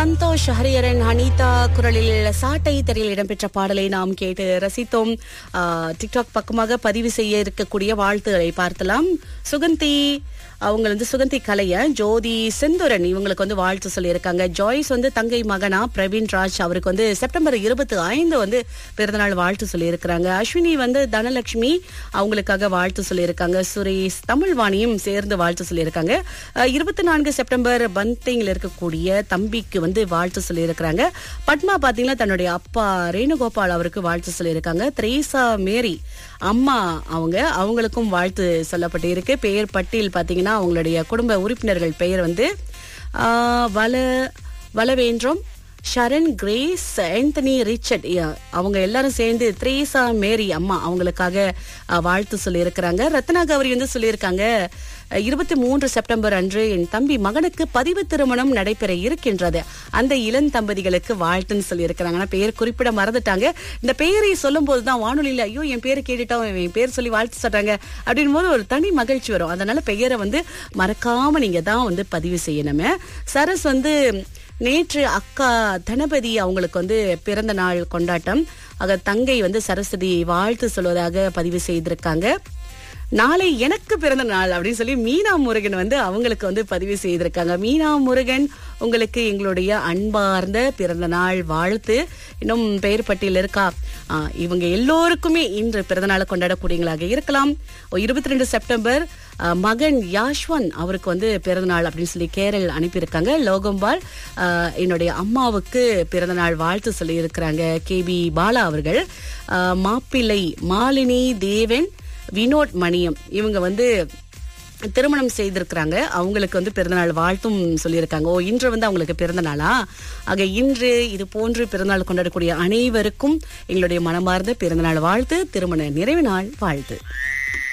சந்தோஷ் ஹரியரன் அனிதா குரலில் சாட்டை திரையில் இடம்பெற்ற பாடலை நாம் கேட்டு ரசித்தோம் ஆ, டிக்டாக் பக்கமாக பதிவு செய்ய இருக்கக்கூடிய வாழ்த்துக்களை பார்த்தலாம் சுகந்தி அவங்க வந்து சுகந்தி கலைய ஜோதி செந்துரன் இவங்களுக்கு வந்து வாழ்த்து சொல்லியிருக்காங்க ஜாய்ஸ் வந்து தங்கை மகனா பிரவீன் ராஜ் அவருக்கு வந்து செப்டம்பர் இருபத்தி ஐந்து வந்து பிறந்தநாள் வாழ்த்து சொல்லியிருக்கிறாங்க அஸ்வினி வந்து தனலட்சுமி அவங்களுக்காக வாழ்த்து சொல்லியிருக்காங்க சுரேஷ் தமிழ்வாணியும் சேர்ந்து வாழ்த்து சொல்லியிருக்காங்க இருபத்தி நான்கு செப்டம்பர் பந்திங்கில் இருக்கக்கூடிய தம்பிக்கு வந்து வாழ்த்து சொல்லியிருக்கிறாங்க பத்மா பாத்தீங்கன்னா தன்னுடைய அப்பா ரேணுகோபால் அவருக்கு வாழ்த்து சொல்லியிருக்காங்க த்ரேசா மேரி அம்மா அவங்க அவங்களுக்கும் வாழ்த்து சொல்லப்பட்டு இருக்கு பெயர் பட்டியல் பாத்தீங்கன்னா அவங்களுடைய குடும்ப உறுப்பினர்கள் பெயர் வந்து ஆ, வல வலவேன்றம் Sharan Grace Anthony Richard yeah, அவங்க எல்லாரும் சேர்ந்து த்ரேசா மேரி அம்மா அவங்களுக்காக அஹ், வாழ்த்து சொல்லியிருக்கிறாங்க ரத்னா கௌரி வந்து சொல்லியிருக்காங்க இருபத்தி மூன்று செப்டம்பர் அன்று என் தம்பி மகனுக்கு பதிவு திருமணம் நடைபெற இருக்கின்றது அந்த இளம் தம்பதிகளுக்கு வாழ்த்துன்னு சொல்லியிருக்கிறாங்க ஆனா பெயர் குறிப்பிட மறந்துட்டாங்க இந்த பெயரை சொல்லும் போதுதான் வானொலியில ஐயோ என் பேரை கேட்டுட்டோம் என் பேர் சொல்லி வாழ்த்து சொல்றாங்க அப்படின் போது ஒரு தனி மகிழ்ச்சி வரும் அதனால பெயரை வந்து மறக்காம நீங்க தான் வந்து பதிவு செய்யணுமே சரஸ் வந்து நேற்று அக்கா தனபதி அவங்களுக்கு வந்து பிறந்த நாள் கொண்டாட்டம் ஆக தங்கை வந்து சரஸ்வதி வாழ்த்து சொல்வதாக பதிவு செய்திருக்காங்க நாளை எனக்கு பிறந்த நாள் அப்படின்னு சொல்லி மீனா முருகன் வந்து அவங்களுக்கு வந்து பதிவு செய்திருக்காங்க மீனா முருகன் உங்களுக்கு எங்களுடைய அன்பார்ந்த பிறந்த நாள் வாழ்த்து இன்னும் பெயர் பட்டியல் இருக்கா ஆ, இவங்க எல்லோருக்குமே இன்று பிறந்த நாளை கொண்டாடக்கூடியவங்களாக இருக்கலாம் இருபத்தி ரெண்டு செப்டம்பர் ஆ, மகன் யாஷ்வன் அவருக்கு வந்து பிறந்த நாள் அப்படின்னு சொல்லி கேரள் அனுப்பியிருக்காங்க லோகம்பால் ஆ, என்னுடைய அம்மாவுக்கு பிறந்த நாள் வாழ்த்து சொல்லி இருக்கிறாங்க கே பி பாலா அவர்கள் ஆ, மாப்பிள்ளை மாலினி தேவன் வினோட் மணியம் இவங்க வந்து திருமணம் செய்திருக்கிறாங்க அவங்களுக்கு வந்து பிறந்தநாள் வாழ்த்தும் சொல்லியிருக்காங்க ஓ இன்று வந்து அவங்களுக்கு பிறந்த நாளா ஆக இன்று இது போன்று பிறந்தநாள் கொண்டாடக்கூடிய அனைவருக்கும் எங்களுடைய மனமார்ந்த பிறந்தநாள் வாழ்த்து திருமண நிறைவு நாள் வாழ்த்து